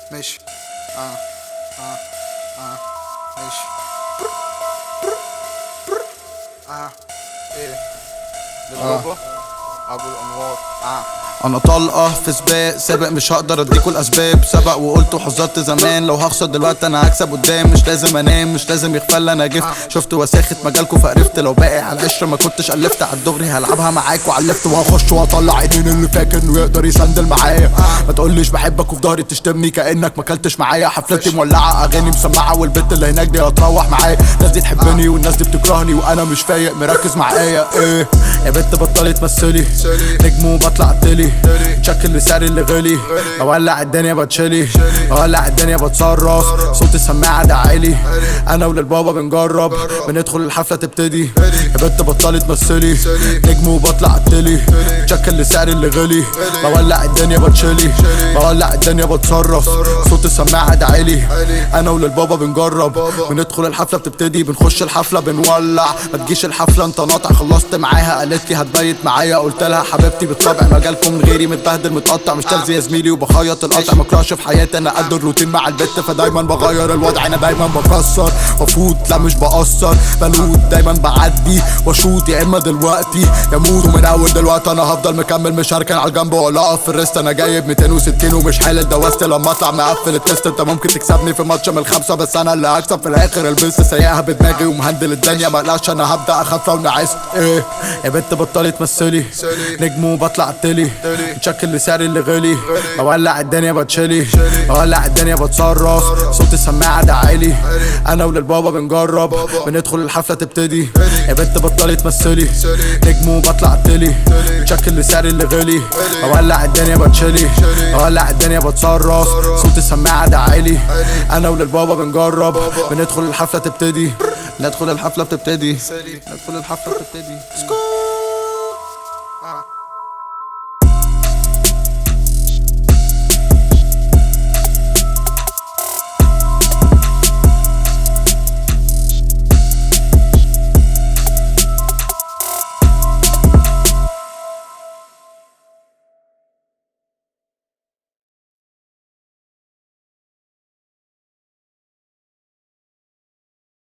ماشي اه اه اه ماشي اه ايه للبابا ابو الانوار اه انا طلقه في سباق سابق مش هقدر اديكوا الاسباب سبق وقلت وحذرت زمان لو هخسر دلوقتي انا هكسب قدام مش لازم انام مش لازم يغفل انا جفت شفت وساخة مجالكوا فقرفت لو باقي على القشره ما كنتش الفت على الدغري هلعبها معاك وعلفت وهخش واطلع ايدين اللي فاكر انه يقدر يسندل معايا ما تقوليش بحبك وفي ظهري تشتمني كانك ما اكلتش معايا حفلتي مولعه اغاني مسمعه والبت اللي هناك دي هتروح معايا الناس دي تحبني والناس دي بتكرهني وانا مش فايق مركز معايا ايه يا بنت بطلي تمثلي نجم وبطلع تلي شكل لساني اللي غلي اولع الدنيا بتشلي اولع الدنيا بتصرف صوت السماعه ده عالي انا وللبابا بنجرب بندخل الحفله تبتدي يا بنت بطلي تمثلي نجم وبطلع التلي شكل لساني اللي غلي بولع الدنيا بتشلي بولع الدنيا بتصرف صوت السماعه ده عالي انا وللبابا بنجرب بندخل الحفله بتبتدي بنخش الحفله بنولع ما تجيش الحفله انت ناطع خلصت معاها قالت لي هتبيت معايا قلت لها حبيبتي بالطبع مجالكم من غيري متبهدل متقطع مش تلزي يا زميلي وبخيط القطع مكرهش في حياتي انا قد الروتين مع البت فدايما بغير الوضع انا دايما بكسر وافوت لا مش بقصر بلوت دايما بعدي واشوط يا اما دلوقتي يا موت ومن اول دلوقتي انا هفضل مكمل مش هركن على الجنب ولا اقف في الريست انا جايب 260 ومش حالل دوست لما اطلع مقفل التست انت ممكن تكسبني في ماتش من الخمسه بس انا اللي هكسب في الاخر البس سايقها بدماغي ومهندل الدنيا مقلقش انا هبدا اخاف لو نعست ايه يا بنت بطلي تمثلي نجم وبطلع التلي شكل لساني اللي غلي بولع الدنيا بتشلي بولع الدنيا بتصرف صوت السماعه ده عالي انا وللبابا بنجرب بندخل الحفله تبتدي يا بنت بطلي تمثلي نجم وبطلع التلي شكل لساني اللي غلي بولع الدنيا بتشلي بولع الدنيا بتصرف صوت السماعه ده عالي انا وللبابا بنجرب بندخل الحفله تبتدي ندخل الحفله بتبتدي ندخل الحفله بتبتدي